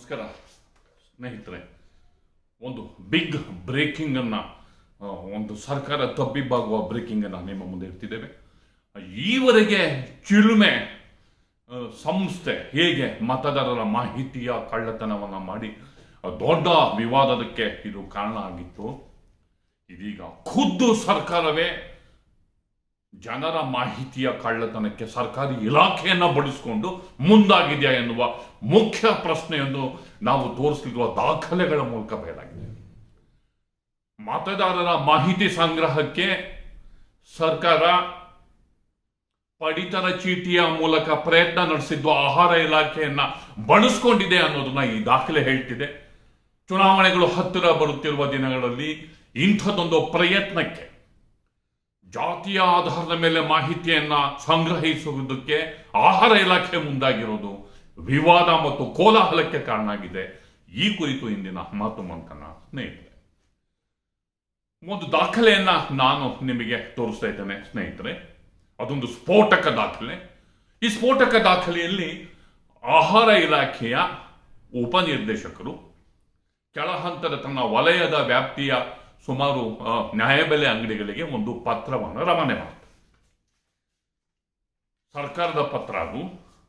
ನಮಸ್ಕಾರ ಸ್ನೇಹಿತರೆ ಒಂದು ಬಿಗ್ ಬ್ರೇಕಿಂಗ್ ಅನ್ನ ಆ, ಒಂದು ಸರ್ಕಾರ ತಬ್ಬಿಬ್ಬಾಗುವ ಬ್ರೇಕಿಂಗ್ ಅನ್ನ ನಿಮ್ಮ ಮುಂದೆ ಇಡ್ತಿದ್ದೇವೆ ಈವರೆಗೆ ಚಿಲುಮೆ ಆ, ಸಂಸ್ಥೆ ಹೇಗೆ ಮತದಾರರ ಮಾಹಿತಿಯ ಕಳ್ಳತನವನ್ನ ಮಾಡಿ ಆ, ದೊಡ್ಡ ವಿವಾದಕ್ಕೆ ಇದು ಕಾರಣ ಆಗಿತ್ತು ಇದೀಗ ಖುದ್ದು ಸರ್ಕಾರವೇ ಜನರ ಮಾಹಿತಿಯ ಕಳ್ಳತನಕ್ಕೆ ಸರ್ಕಾರಿ ಇಲಾಖೆಯನ್ನ ಬಳಸಿಕೊಂಡು ಮುಂದಾಗಿದೆಯಾ ಎನ್ನುವ ಮುಖ್ಯ ಪ್ರಶ್ನೆಯನ್ನು ನಾವು ತೋರಿಸಲಿರುವ ದಾಖಲೆಗಳ ಮೂಲಕ ಬಯಲಾಗಿದೆ ಮತದಾರರ ಮಾಹಿತಿ ಸಂಗ್ರಹಕ್ಕೆ ಸರ್ಕಾರ ಪಡಿತರ ಚೀಟಿಯ ಮೂಲಕ ಪ್ರಯತ್ನ ನಡೆಸಿದ್ದು ಆಹಾರ ಇಲಾಖೆಯನ್ನ ಬಳಸ್ಕೊಂಡಿದೆ ಅನ್ನೋದನ್ನ ಈ ದಾಖಲೆ ಹೇಳ್ತಿದೆ ಚುನಾವಣೆಗಳು ಹತ್ತಿರ ಬರುತ್ತಿರುವ ದಿನಗಳಲ್ಲಿ ಇಂಥದ್ದೊಂದು ಪ್ರಯತ್ನಕ್ಕೆ ಜಾತಿಯ ಆಧಾರದ ಮೇಲೆ ಮಾಹಿತಿಯನ್ನ ಸಂಗ್ರಹಿಸುವುದಕ್ಕೆ ಆಹಾರ ಇಲಾಖೆ ಮುಂದಾಗಿರೋದು ವಿವಾದ ಮತ್ತು ಕೋಲಾಹಲಕ್ಕೆ ಕಾರಣ ಆಗಿದೆ ಈ ಕುರಿತು ಇಂದಿನ ಮಾತು ಮಂಥನ ಸ್ನೇಹಿತರೆ ಒಂದು ದಾಖಲೆಯನ್ನ ನಾನು ನಿಮಗೆ ತೋರಿಸ್ತಾ ಇದ್ದೇನೆ ಸ್ನೇಹಿತರೆ ಅದೊಂದು ಸ್ಫೋಟಕ ದಾಖಲೆ ಈ ಸ್ಫೋಟಕ ದಾಖಲೆಯಲ್ಲಿ ಆಹಾರ ಇಲಾಖೆಯ ಉಪನಿರ್ದೇಶಕರು ಕೆಳಹಂತದ ತನ್ನ ವಲಯದ ವ್ಯಾಪ್ತಿಯ ಸುಮಾರು ಆ, ನ್ಯಾಯಬೆಲೆ ಅಂಗಡಿಗಳಿಗೆ ಒಂದು ಪತ್ರವನ್ನು ರವಾನೆ ಮಾಡ್ತಾರೆ ಸರ್ಕಾರದ ಪತ್ರ ಅದು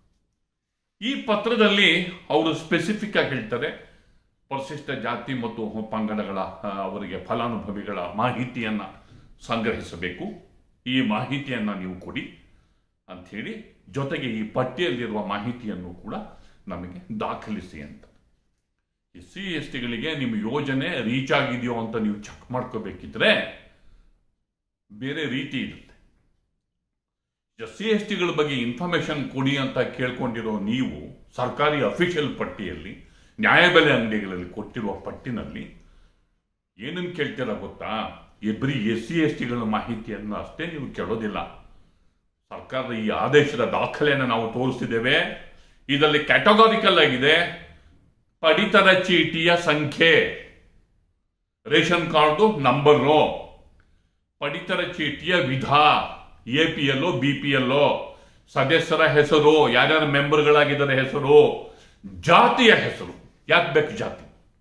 ಈ ಪತ್ರದಲ್ಲಿ ಅವರು ಸ್ಪೆಸಿಫಿಕ್ ಆಗಿ ಹೇಳ್ತಾರೆ ಪರಿಶಿಷ್ಟ ಜಾತಿ ಮತ್ತು ಪಂಗಡಗಳ ಆ, ಅವರಿಗೆ ಫಲಾನುಭವಿಗಳ ಮಾಹಿತಿಯನ್ನ ಸಂಗ್ರಹಿಸಬೇಕು ಈ ಮಾಹಿತಿಯನ್ನ ನೀವು ಕೊಡಿ ಅಂಥೇಳಿ ಜೊತೆಗೆ ಈ ಪಟ್ಟಿಯಲ್ಲಿರುವ ಮಾಹಿತಿಯನ್ನು ಕೂಡ ನಮಗೆ ದಾಖಲಿಸಿ ಅಂತ ಎಸ್ ಸಿ ಎಸ್ ಟಿಗಳಿಗೆ ನಿಮ್ಮ ಯೋಜನೆ ರೀಚ್ ಆಗಿದೆಯೋ ಅಂತ ನೀವು ಚೆಕ್ ಮಾಡ್ಕೋಬೇಕಿದ್ರೆ ಬೇರೆ ರೀತಿ ಇರುತ್ತೆ ಎಸ್ ಸಿ ಎಸ್ ಟಿಗಳ ಬಗ್ಗೆ ಇನ್ಫಾರ್ಮೇಶನ್ ಕೊಡಿ ಅಂತ ಕೇಳ್ಕೊಂಡಿರೋ ನೀವು ಸರ್ಕಾರಿ ಅಫಿಷಿಯಲ್ ಪಟ್ಟಿಯಲ್ಲಿ ನ್ಯಾಯಬೆಲೆ ಅಂಗಡಿಗಳಲ್ಲಿ ಕೊಟ್ಟಿರುವ ಪಟ್ಟಿನಲ್ಲಿ ಏನನ್ನು ಕೇಳ್ತೀರಾ ಗೊತ್ತಾ ಬರೀ ಎಸ್ ಸಿ ಎಸ್ ಟಿಗಳ ಮಾಹಿತಿಯನ್ನು ಅಷ್ಟೇ ನೀವು ಕೇಳೋದಿಲ್ಲ ಸರ್ಕಾರದ ಈ ಆದೇಶದ ದಾಖಲೆಯನ್ನು ನಾವು ತೋರಿಸ್ತಿದ್ದೇವೆ ಇದರಲ್ಲಿ ಕ್ಯಾಟಗಾರಿಕಲ್ ಆಗಿದೆ ಪಡಿತರ ಚೀಟಿಯ ಸಂಖ್ಯೆ ರೇಷನ್ ಕಾರ್ಡು ನಂಬರು ಪಡಿತರ ಚೀಟಿಯ ವಿಧ ಎ ಪಿ ಎಲ್ಲೋ ಬಿ ಪಿ ಎಲ್ಲೋ ಸದಸ್ಯರ ಹೆಸರು ಯಾರ್ಯಾರ ಮೆಂಬರ್ಗಳಾಗಿದ್ದಾರೆ ಹೆಸರು ಜಾತಿಯ ಹೆಸರು ಯಾಕೆ ಬೇಕು ಜಾತಿ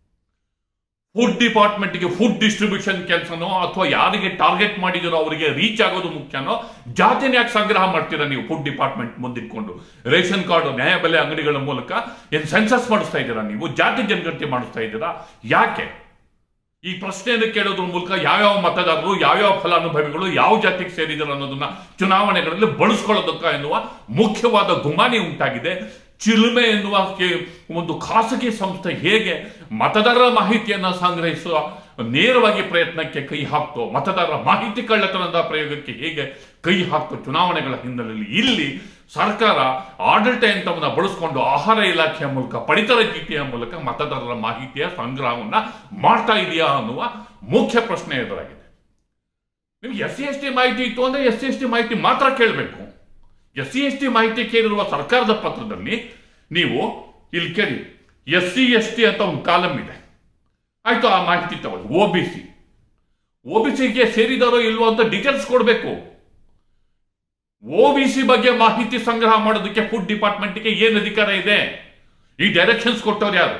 ಫುಡ್ ಡಿಪಾರ್ಟ್ಮೆಂಟ್ಗೆ ಫುಡ್ ಡಿಸ್ಟ್ರಿಬ್ಯೂಷನ್ ಕೆಲಸನೋ ಅಥವಾ ಯಾರಿಗೆ ಟಾರ್ಗೆಟ್ ಮಾಡಿದಿರೋ ಅವರಿಗೆ ರೀಚ್ ಆಗೋದು ಮುಖ್ಯನೋ ಜಾತಿನ ಯಾಕೆ ಸಂಗ್ರಹ ಮಾಡ್ತೀರಾ ನೀವು ಫುಡ್ ಡಿಪಾರ್ಟ್ಮೆಂಟ್ ಮುಂದಿಟ್ಕೊಂಡು ರೇಷನ್ ಕಾರ್ಡ್ ನ್ಯಾಯಬೆಲೆ ಅಂಗಡಿಗಳ ಮೂಲಕ ಏನ್ ಸೆನ್ಸಸ್ ಮಾಡಿಸ್ತಾ ಇದ್ದೀರಾ ನೀವು ಜಾತಿ ಜನಗಣತಿ ಮಾಡಿಸ್ತಾ ಇದ್ದೀರಾ ಯಾಕೆ ಈ ಪ್ರಶ್ನೆಯನ್ನು ಕೇಳೋದ್ರ ಮೂಲಕ ಯಾವ್ಯಾವ ಮತದಾರರು ಯಾವ್ಯಾವ ಫಲಾನುಭವಿಗಳು ಯಾವ ಜಾತಿಗೆ ಸೇರಿದರು ಅನ್ನೋದನ್ನ ಚುನಾವಣೆಗಳಲ್ಲಿ ಬಳಸ್ಕೊಳ್ಳೋದಕ್ಕ ಎನ್ನುವ ಮುಖ್ಯವಾದ ಗುಮಾನಿ ಉಂಟಾಗಿದೆ ಚಿಲುಮೆ ಎನ್ನುವ ಕೆ- ಒಂದು ಖಾಸಗಿ ಸಂಸ್ಥೆ ಹೇಗೆ ಮತದಾರರ ಮಾಹಿತಿಯನ್ನ ಸಂಗ್ರಹಿಸುವ ನೇರವಾಗಿ ಪ್ರಯತ್ನಕ್ಕೆ ಕೈ ಹಾಕ್ತೋ ಮತದಾರರ ಮಾಹಿತಿ ಕಳ್ಳತನದ ಪ್ರಯೋಗಕ್ಕೆ ಹೇಗೆ ಕೈ ಹಾಕ್ತೋ ಚುನಾವಣೆಗಳ ಹಿನ್ನೆಲೆಯಲ್ಲಿ ಇಲ್ಲಿ ಸರ್ಕಾರ ಆಡಳಿತ ಯಂತ್ರವನ್ನ ಬಳಸಿಕೊಂಡು ಆಹಾರ ಇಲಾಖೆಯ ಮೂಲಕ ಪಡಿತರ ಚೀಟಿಯ ಮೂಲಕ ಮತದಾರರ ಮಾಹಿತಿಯ ಸಂಗ್ರಹವನ್ನ ಮಾಡ್ತಾ ಇದೆಯಾ ಅನ್ನುವ ಮುಖ್ಯ ಪ್ರಶ್ನೆ ಎದುರಾಗಿದೆ ನಿಮ್ಗೆ ಎಸ್ ಸಿ ಎಸ್ ಟಿ ಮಾಹಿತಿ ಇತ್ತು ಅಂದ್ರೆ ಎಸ್ ಸಿ ಎಸ್ ಟಿ ಮಾಹಿತಿ ಮಾತ್ರ ಕೇಳಬೇಕು ಎಸ್ ಸಿ ಎಸ್ ಟಿ ಮಾಹಿತಿ ಕೇಳಿರುವ ಸರ್ಕಾರದ ಪತ್ರದಲ್ಲಿ ನೀವು ಇಲ್ಲಿ ಕೇಳಿ ಎಸ್ ಸಿ ಎಸ್ ಟಿ ಅಂತ ಒಂದು ಕಾಲಮ್ ಇದೆ ಆಯ್ತು ಆ ಮಾಹಿತಿ ತಗೊಳ್ಳಿ O B C O B ಸಿಗೆ ಸೇರಿದಾರೋ ಇಲ್ವೋ ಅಂತ ಡೀಟೇಲ್ಸ್ ಕೊಡಬೇಕು ಒ ಬಿ ಸಿ ಬಗ್ಗೆ ಮಾಹಿತಿ ಸಂಗ್ರಹ ಮಾಡೋದಕ್ಕೆ ಫುಡ್ ಡಿಪಾರ್ಟ್ಮೆಂಟ್ಗೆ ಏನು ಅಧಿಕಾರ ಇದೆ ಈ ಡೈರೆಕ್ಷನ್ಸ್ ಕೊಟ್ಟವ್ರು ಯಾರು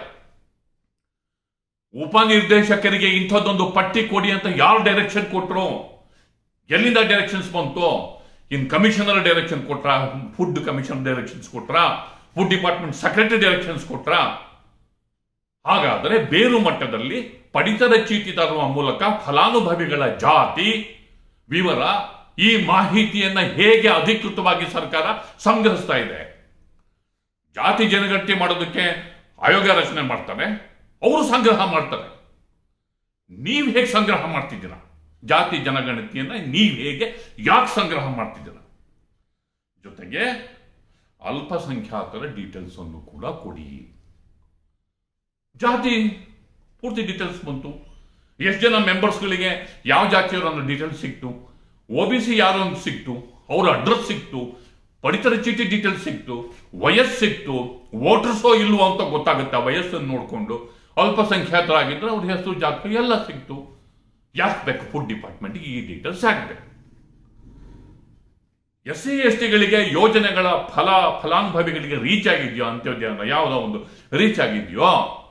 ಉಪನಿರ್ದೇಶಕರಿಗೆ ಇಂಥದ್ದೊಂದು ಪಟ್ಟಿ ಕೊಡಿ ಅಂತ ಯಾರು ಡೈರೆಕ್ಷನ್ ಕೊಟ್ರು ಎಲ್ಲಿಂದ ಡೈರೆಕ್ಷನ್ಸ್ ಬಂತು ಇನ್ ಕಮಿಷನರ್ ಡೈರೆಕ್ಷನ್ ಕೊಟ್ರ ಫುಡ್ ಕಮಿಷನ್ ಡೈರೆಕ್ಷನ್ಸ್ ಕೊಟ್ರ ಫುಡ್ ಡಿಪಾರ್ಟ್ಮೆಂಟ್ ಸೆಕ್ರೆಟರಿ ಡೈರೆಕ್ಷನ್ಸ್ ಕೊಟ್ರ ಹಾಗಾದರೆ ಬೇರು ಮಟ್ಟದಲ್ಲಿ ಪಡಿತರ ಚೀಟಿ ತರುವ ಮೂಲಕ ಫಲಾನುಭವಿಗಳ ಜಾತಿ ವಿವರ ಈ ಮಾಹಿತಿಯನ್ನ ಹೇಗೆ ಅಧಿಕೃತವಾಗಿ ಸರ್ಕಾರ ಸಂಗ್ರಹಿಸ್ತಾ ಇದೆ ಜಾತಿ ಜನಗಣತಿ ಮಾಡೋದಕ್ಕೆ ಆಯೋಗ ರಚನೆ ಮಾಡ್ತಾರೆ ಅವರು ಸಂಗ್ರಹ ಮಾಡ್ತಾರೆ ನೀವು ಹೇಗೆ ಸಂಗ್ರಹ ಮಾಡ್ತಿದ್ದೀರಾ ಜಾತಿ ಜನಗಣತಿಯನ್ನ ನೀವು ಹೇಗೆ ಯಾಕೆ ಸಂಗ್ರಹ ಮಾಡ್ತಿದ್ದೀರಾ ಜೊತೆಗೆ ಅಲ್ಪಸಂಖ್ಯಾತರ ಡೀಟೇಲ್ಸ್ ಅನ್ನು ಕೂಡ ಕೊಡಿ ಜಾತಿ ಪೂರ್ತಿ ಡೀಟೇಲ್ಸ್ ಬಂತು ಎಷ್ಟು ಜನ ಮೆಂಬರ್ಸ್ಗಳಿಗೆ ಯಾವ ಜಾತಿಯವರು ಅನ್ನೋ ಡೀಟೇಲ್ಸ್ ಸಿಕ್ತು ಒ ಬಿ ಸಿ ಯಾರು ಅಂತ ಸಿಕ್ತು ಅವ್ರ ಅಡ್ರೆಸ್ ಸಿಕ್ತು ಪಡಿತರ ಚೀಟಿ ಡೀಟೇಲ್ಸ್ ಸಿಕ್ತು ವಯಸ್ಸು ಸಿಕ್ತು ವೋಟರ್ಸೋ ಇಲ್ವೋ ಅಂತ ಗೊತ್ತಾಗುತ್ತೆ ಆ ವಯಸ್ಸನ್ನು ನೋಡಿಕೊಂಡು ಅಲ್ಪಸಂಖ್ಯಾತರಾಗಿದ್ರೆ ಅವ್ರ ಹೆಸರು ಜಾತಿ ಎಲ್ಲ ಸಿಕ್ತು ಯಾಕೆ ಬೇಕು ಫುಡ್ ಡಿಪಾರ್ಟ್ಮೆಂಟ್ಗೆ ಈ ಡೀಟೇಲ್ಸ್ ಯಾಕೆ ಬೇಕು ಎಸ್ ಸಿ ಎಸ್ ಟಿಗಳಿಗೆ ಯೋಜನೆಗಳ ಫಲ ಫಲಾನುಭವಿಗಳಿಗೆ ರೀಚ್ ಆಗಿದೆಯೋ ಅಂತ್ಯೋದಯ ಅನ್ನೋ ಯಾವುದೋ ಒಂದು ರೀಚ್ ಆಗಿದೆಯೋ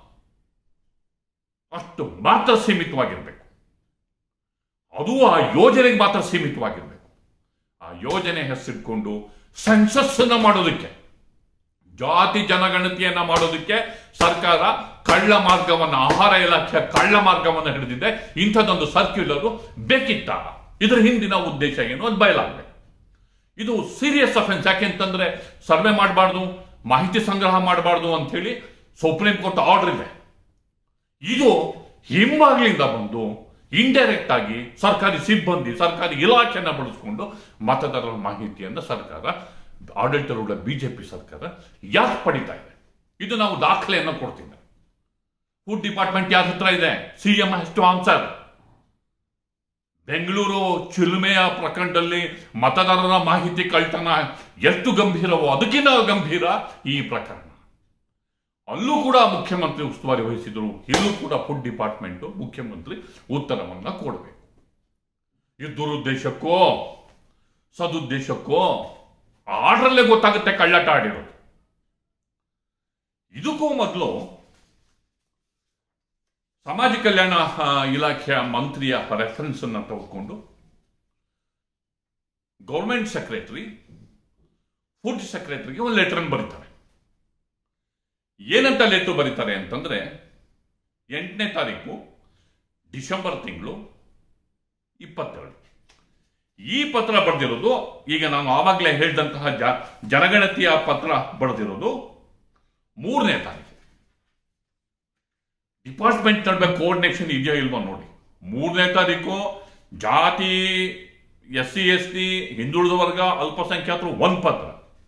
ಅಷ್ಟು ಮಾತ್ರ ಸೀಮಿತವಾಗಿರ್ಬೇಕು ಅದು ಆ ಯೋಜನೆಗೆ ಮಾತ್ರ ಸೀಮಿತವಾಗಿರ್ಬೇಕು ಆ ಯೋಜನೆ ಹೆಸರಿಟ್ಕೊಂಡು ಸೆನ್ಸಸ್ ಅನ್ನ ಮಾಡೋದಕ್ಕೆ ಜಾತಿ ಜನಗಣತಿಯನ್ನ ಮಾಡೋದಕ್ಕೆ ಸರ್ಕಾರ ಕಳ್ಳ ಮಾರ್ಗವನ್ನ ಆಹಾರ ಇಲಾಖೆಯ ಕಳ್ಳ ಮಾರ್ಗವನ್ನು ಹಿಡಿದಿದೆ ಇಂಥದ್ದೊಂದು ಸರ್ಕ್ಯುಲರ್ ಬೇಕಿತ್ತ ಇದರ ಹಿಂದಿನ ಉದ್ದೇಶ ಏನು ಅದು ಬಯಲಾಗಬೇಕು ಇದು ಸೀರಿಯಸ್ ಅಫೆನ್ಸ್ ಯಾಕೆಂತಂದ್ರೆ ಸರ್ವೆ ಮಾಡಬಾರ್ದು ಮಾಹಿತಿ ಸಂಗ್ರಹ ಮಾಡಬಾರ್ದು ಅಂತ ಹೇಳಿ ಸುಪ್ರೀಂ ಕೋರ್ಟ್ ಆರ್ಡರ್ ಇದೆ ಇದು ಹಿಂಬಾಗ್ಲಿಂದ ಬಂದು ಇಂಡೈರೆಕ್ಟ್ ಆಗಿ ಸರ್ಕಾರಿ ಸಿಬ್ಬಂದಿ ಸರ್ಕಾರಿ ಇಲಾಖೆಯನ್ನ ಬಳಸಿಕೊಂಡು ಮತದಾರರ ಮಾಹಿತಿಯನ್ನು ಸರ್ಕಾರ ಆಡಳಿತಾರೂಢ ಬಿಜೆಪಿ ಸರ್ಕಾರ ಯಾಕೆ ಪಡಿತಾ ಇದೆ ಇದು ನಾವು ದಾಖಲೆಯನ್ನು ಕೊಡ್ತೀವಿ ಫುಡ್ ಡಿಪಾರ್ಟ್ಮೆಂಟ್ ಯಾರ ಹತ್ರ ಇದೆ CM has to answer Bengaluru ಚಿಲುಮೆಯ ಪ್ರಕರಣದಲ್ಲಿ ಮತದಾರರ ಮಾಹಿತಿ ಕಳ್ತನ ಎಷ್ಟು ಗಂಭೀರವೋ ಅದಕ್ಕಿಂತ ಗಂಭೀರ ಈ ಪ್ರಕರಣ ಅಲ್ಲೂ ಕೂಡ ಮುಖ್ಯಮಂತ್ರಿ ಉಸ್ತುವಾರಿ ವಹಿಸಿದರು ಇಲ್ಲೂ ಕೂಡ ಫುಡ್ ಡಿಪಾರ್ಟ್ಮೆಂಟ್ ಮುಖ್ಯಮಂತ್ರಿ ಉತ್ತರವನ್ನ ಕೊಡಬೇಕು ಇದು ದುರುದ್ದೇಶಕ್ಕೋ ಸದುದ್ದೇಶಕ್ಕೋ ಆರ್ಡ್ರಲ್ಲೇ ಗೊತ್ತಾಗುತ್ತೆ ಕಳ್ಳಾಟ ಆಡಿರೋದು ಇದಕ್ಕೂ ಮೊದಲು ಸಮಾಜ ಕಲ್ಯಾಣ ಆ, ಇಲಾಖೆಯ ಮಂತ್ರಿಯ ರೆಫರೆನ್ಸ್ ಅನ್ನ ತೆಗೆದುಕೊಂಡು ಗೌರ್ಮೆಂಟ್ ಸೆಕ್ರೆಟರಿ ಫುಡ್ ಸೆಕ್ರೆಟರಿಗೆ ಒಂದು ಲೆಟರ್ ಬರೀತಾರೆ ಏನಂತ ಲೆಟರ್ ಬರೀತಾರೆ ಅಂತಂದ್ರೆ ಎಂಟನೇ ತಾರೀಕು ಡಿಸೆಂಬರ್ ತಿಂಗಳು ಇಪ್ಪತ್ತೆರಡು ಈ ಪತ್ರ ಬರೆದಿರೋದು ಈಗ ನಾನು ಆವಾಗಲೇ ಹೇಳಿದಂತಹ ಜ ಜನಗಣತಿಯ ಪತ್ರ ಬರೆದಿರೋದು ಮೂರನೇ ತಾರೀಕು ಡಿಪಾರ್ಟ್ಮೆಂಟ್ ನಡುವೆ ಕೋಆರ್ಡಿನೇಷನ್ ಇದೆಯಾ ಇಲ್ವಾ ನೋಡಿ ಮೂರನೇ ತಾರೀಕು ಜಾತಿ ಎಸ್ ಸಿ ಎಸ್ ಟಿ ಹಿಂದುಳಿದ ವರ್ಗ ಅಲ್ಪಸಂಖ್ಯಾತರು ಒಂದ್ ಪತ್ರ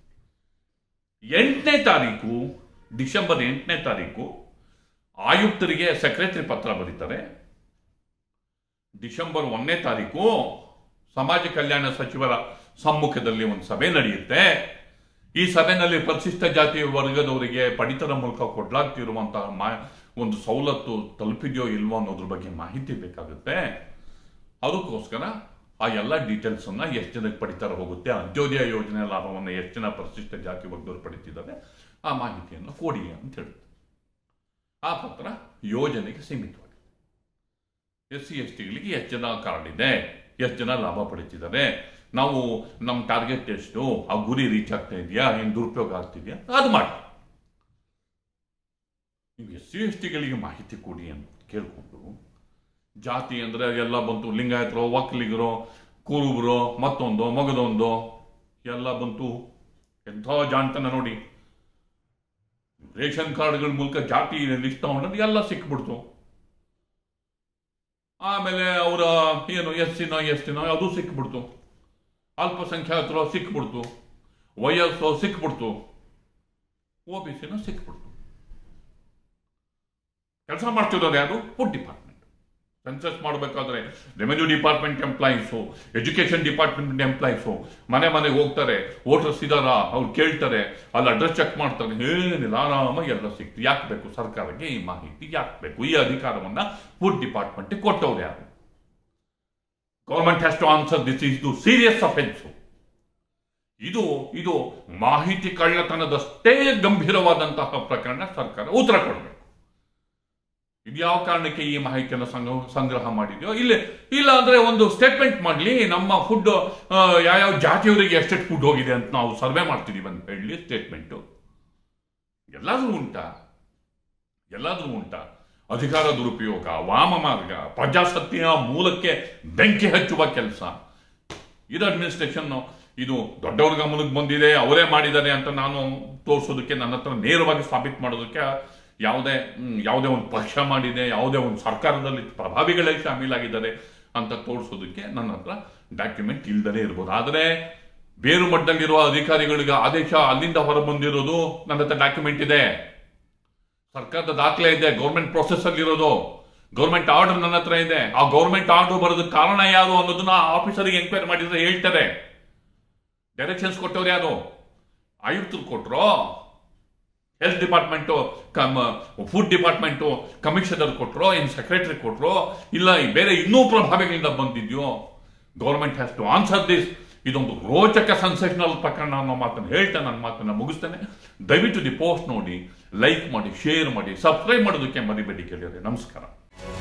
ಎಂಟನೇ ತಾರೀಕು ಡಿಸೆಂಬರ್ ಎಂಟನೇ ತಾರೀಕು ಆಯುಕ್ತರಿಗೆ ಸೆಕ್ರೆಟರಿ ಪತ್ರ ಬರೀತಾರೆ ಡಿಸೆಂಬರ್ ಒಂದನೇ ತಾರೀಕು ಸಮಾಜ ಕಲ್ಯಾಣ ಸಚಿವರ ಸಮ್ಮುಖದಲ್ಲಿ ಒಂದು ಸಭೆ ನಡೆಯುತ್ತೆ ಈ ಸಭೆಯಲ್ಲಿ ಪರಿಶಿಷ್ಟ ಜಾತಿ ವರ್ಗದವರಿಗೆ ಪಡಿತರ ಮೂಲಕ ಕೊಡ್ಲಾಗ್ತಿರುವಂತಹ ಮಾ ಒಂದು ಸವಲತ್ತು ತಲುಪಿದೆಯೋ ಇಲ್ವೋ ಅನ್ನೋದ್ರ ಬಗ್ಗೆ ಮಾಹಿತಿ ಬೇಕಾಗುತ್ತೆ ಅದಕ್ಕೋಸ್ಕರ ಆ ಎಲ್ಲ ಡೀಟೇಲ್ಸ್ ಅನ್ನ ಎಷ್ಟು ಜನಕ್ಕೆ ಪಡಿತರ ಹೋಗುತ್ತೆ ಅಂತ್ಯೋದಯ ಯೋಜನೆ ಲಾಭವನ್ನು ಎಷ್ಟು ಜನ ಪರಿಶಿಷ್ಟ ಜಾತಿ ವರ್ಗದವರು ಪಡಿತಿದ್ದಾರೆ ಆ ಮಾಹಿತಿಯನ್ನು ಕೊಡಿ ಅಂತ ಹೇಳುತ್ತೆ ಆ ಪತ್ರ ಯೋಜನೆಗೆ ಸೀಮಿತವಾಗಿದೆ ಎಸ್ ಸಿ ಎಸ್ ಟಿಗಳಿಗೆ ಎಷ್ಟು ಜನ ಕಾರ್ಡ್ ಇದೆ ಎಷ್ಟು ಜನ ಲಾಭ ಪಡಿತಿದ್ದಾರೆ ನಾವು ನಮ್ಮ ಟಾರ್ಗೆಟ್ ಎಷ್ಟು ಆ ಗುರಿ ರೀಚ್ ಆಗ್ತಾ ಇದೆಯಾ ಏನು ದುರುಪಯೋಗ ಆಗ್ತಿದೆಯಾ ಅದು ಮಾಡಿ ನೀವು ಎಸ್ ಸಿ ಎಸ್ ಟಿಗಳಿಗೆ ಮಾಹಿತಿ ಕೊಡಿ ಅಂತ ಕೇಳಿಕೊಂಡು ಜಾತಿ ಅಂದ್ರೆ ಎಲ್ಲ ಬಂತು ಲಿಂಗಾಯತರು ಒಕ್ಕಲಿಗರು ಕುರುಬರು ಮತ್ತೊಂದು ಮಗದೊಂದು ಎಲ್ಲ ಬಂತು ಎಂಥ ಜಾಣ್ತನ ನೋಡಿ ರೇಷನ್ ಕಾರ್ಡ್ಗಳ ಮೂಲಕ ಜಾತಿ ಲಿಸ್ಟ್ ತಗೊಂಡ್ರೆ ಎಲ್ಲ ಸಿಕ್ಬಿಡ್ತು ಆಮೇಲೆ ಅವರ ಏನು ಎಸ್ ಸಿನೋ ಎಸ್ ಟಿನೋ ಅದು ಸಿಕ್ಬಿಡ್ತು ಅಲ್ಪಸಂಖ್ಯಾತರು ಸಿಕ್ಬಿಡ್ತು ವಯಸ್ಸು ಸಿಕ್ಬಿಡ್ತು ಒ ಬಿ ಸಿನೋ ಸಿಕ್ಬಿಡ್ತು ಕೆಲಸ ಮಾಡ್ತಿರೋದು ಯಾರು ಫುಡ್ ಡಿಪಾರ್ಟ್ಮೆಂಟ್ ಸೆನ್ಸಸ್ ಮಾಡಬೇಕಾದ್ರೆ revenue department employees education department employees ಮನೆ ಮನೆಗೆ ಹೋಗ್ತಾರೆ ವೋಟರ್ಸ್ ಇದಾರ ಅವ್ರು ಕೇಳ್ತಾರೆ ಅಲ್ಲಿ ಅಡ್ರೆಸ್ ಚೆಕ್ ಮಾಡ್ತಾರೆ ಏನಿಲ್ಲ ಆರಾಮಾಗಿ ಎಲ್ಲ ಸಿಕ್ತು ಯಾಕೆ ಬೇಕು ಸರ್ಕಾರಕ್ಕೆ ಈ ಮಾಹಿತಿ ಯಾಕೆ ಬೇಕು ಈ ಅಧಿಕಾರವನ್ನ ಫುಡ್ ಡಿಪಾರ್ಟ್ಮೆಂಟ್ ಕೊಟ್ಟವ್ರು ಯಾರು government has to answer this is too serious offence ಇದು ಇದು ಮಾಹಿತಿ ಕಳ್ಳತನದಷ್ಟೇ ಗಂಭೀರವಾದಂತಹ ಪ್ರಕರಣ ಸರ್ಕಾರ ಉತ್ತರ ಕೊಡಬೇಕು ಇದು ಯಾವ ಕಾರಣಕ್ಕೆ ಈ ಮಾಹಿತಿಯನ್ನು ಸಂಗ್ರಹ ಸಂಗ್ರಹ ಮಾಡಿದೆಯೋ ಇಲ್ಲ ಇಲ್ಲ ಅಂದ್ರೆ ಒಂದು ಸ್ಟೇಟ್ಮೆಂಟ್ ಮಾಡಲಿ ನಮ್ಮ ಫುಡ್ ಯಾವ್ಯಾವ ಜಾತಿಯವರಿಗೆ ಎಷ್ಟೆಷ್ಟು ಫುಡ್ ಹೋಗಿದೆ ಅಂತ ನಾವು ಸರ್ವೆ ಮಾಡ್ತಿದೀವಿ ಅಂತ ಹೇಳಿ ಸ್ಟೇಟ್ಮೆಂಟು ಎಲ್ಲಾದ್ರೂ ಉಂಟಾ ಎಲ್ಲಾದ್ರೂ ಉಂಟಾ ಅಧಿಕಾರ ದುರುಪಯೋಗ ವಾಮ ಮಾರ್ಗ ಪ್ರಜಾಸತ್ತೆಯ ಮೂಲಕ್ಕೆ ಬೆಂಕಿ ಹಚ್ಚುವ ಕೆಲಸ ಇದು ಅಡ್ಮಿನಿಸ್ಟ್ರೇಷನ್ ಇದು ದೊಡ್ಡವ್ರ ಗಮನಕ್ಕೆ ಬಂದಿದೆ ಅವರೇ ಮಾಡಿದ್ದಾರೆ ಅಂತ ನಾನು ತೋರಿಸೋದಕ್ಕೆ ನನ್ನ ಹತ್ರ ನೇರವಾಗಿ ಸಾಬೀತು ಮಾಡೋದಕ್ಕೆ ಯಾವುದೇ ಹ್ಮ್, ಯಾವುದೇ ಒಂದು ಪಕ್ಷ ಮಾಡಿದೆ ಯಾವುದೇ ಒಂದು ಸರ್ಕಾರದಲ್ಲಿ ಪ್ರಭಾವಿಗಳೇ ಶಾಮೀಲಾಗಿದ್ದಾರೆ ಅಂತ ತೋರಿಸೋದಕ್ಕೆ ನನ್ನ ಹತ್ರ ಡಾಕ್ಯುಮೆಂಟ್ ಇಲ್ದಲೇ ಇರ್ಬೋದು ಆದರೆ ಬೇರು ಮಟ್ಟದಲ್ಲಿರುವ ಅಧಿಕಾರಿಗಳಿಗೆ ಆದೇಶ ಅಲ್ಲಿಂದ ಹೊರ ಬಂದಿರೋದು ನನ್ನ ಹತ್ರ ಡಾಕ್ಯುಮೆಂಟ್ ಇದೆ ಸರ್ಕಾರದ ದಾಖಲೆ ಇದೆ ಗೌರ್ಮೆಂಟ್ ಪ್ರೊಸೆಸ್ ಅಲ್ಲಿ ಇರೋದು ಗೌರ್ಮೆಂಟ್ ಆರ್ಡರ್ ನನ್ನ ಹತ್ರ ಇದೆ ಆ ಗೌರ್ಮೆಂಟ್ ಆರ್ಡರ್ ಬರೋದಕ್ಕೆ ಕಾರಣ ಯಾರು ಅನ್ನೋದನ್ನ ಆಫೀಸರಿಗೆ ಎಂಕ್ವೈರಿ ಮಾಡಿದ್ರೆ ಹೇಳ್ತಾರೆ ಡೈರೆಕ್ಷನ್ಸ್ ಕೊಟ್ಟವ್ರು ಯಾರು ಆಯುಕ್ತರು ಕೊಟ್ರೋ health department come food department commissioner ಕೊಟ್ರೋ ಇನ್ ಸೆಕ್ರೆಟರಿ ಕೊಟ್ರೋ ಇಲ್ಲ ಈ ಬೇರೆ ಇನ್ನೂ ಪ್ರಭಾವಿಗಳಿಂದ ಬಂದಿದ್ಯೋ government has to answer this ಇದೊಂದು ರೋಚಕ ಸೆನ್ಸೇಷನಲ್ ಪ್ರಕರಣ ಅನ್ನೋ ಮಾತನ್ನು ಹೇಳ್ತಾ ನನ್ನ ಮಾತನ್ನು ಮುಗಿಸ್ತೇನೆ ದಯವಿಟ್ಟು ದಿ ಪೋಸ್ಟ್ ನೋಡಿ ಲೈಕ್ ಮಾಡಿ ಶೇರ್ ಮಾಡಿ ಸಬ್ಸ್ಕ್ರೈಬ್ ಮಾಡೋದಕ್ಕೆ ಮರಿಬೇಡಿ ಕೇಳಿದ್ರೆ ನಮಸ್ಕಾರ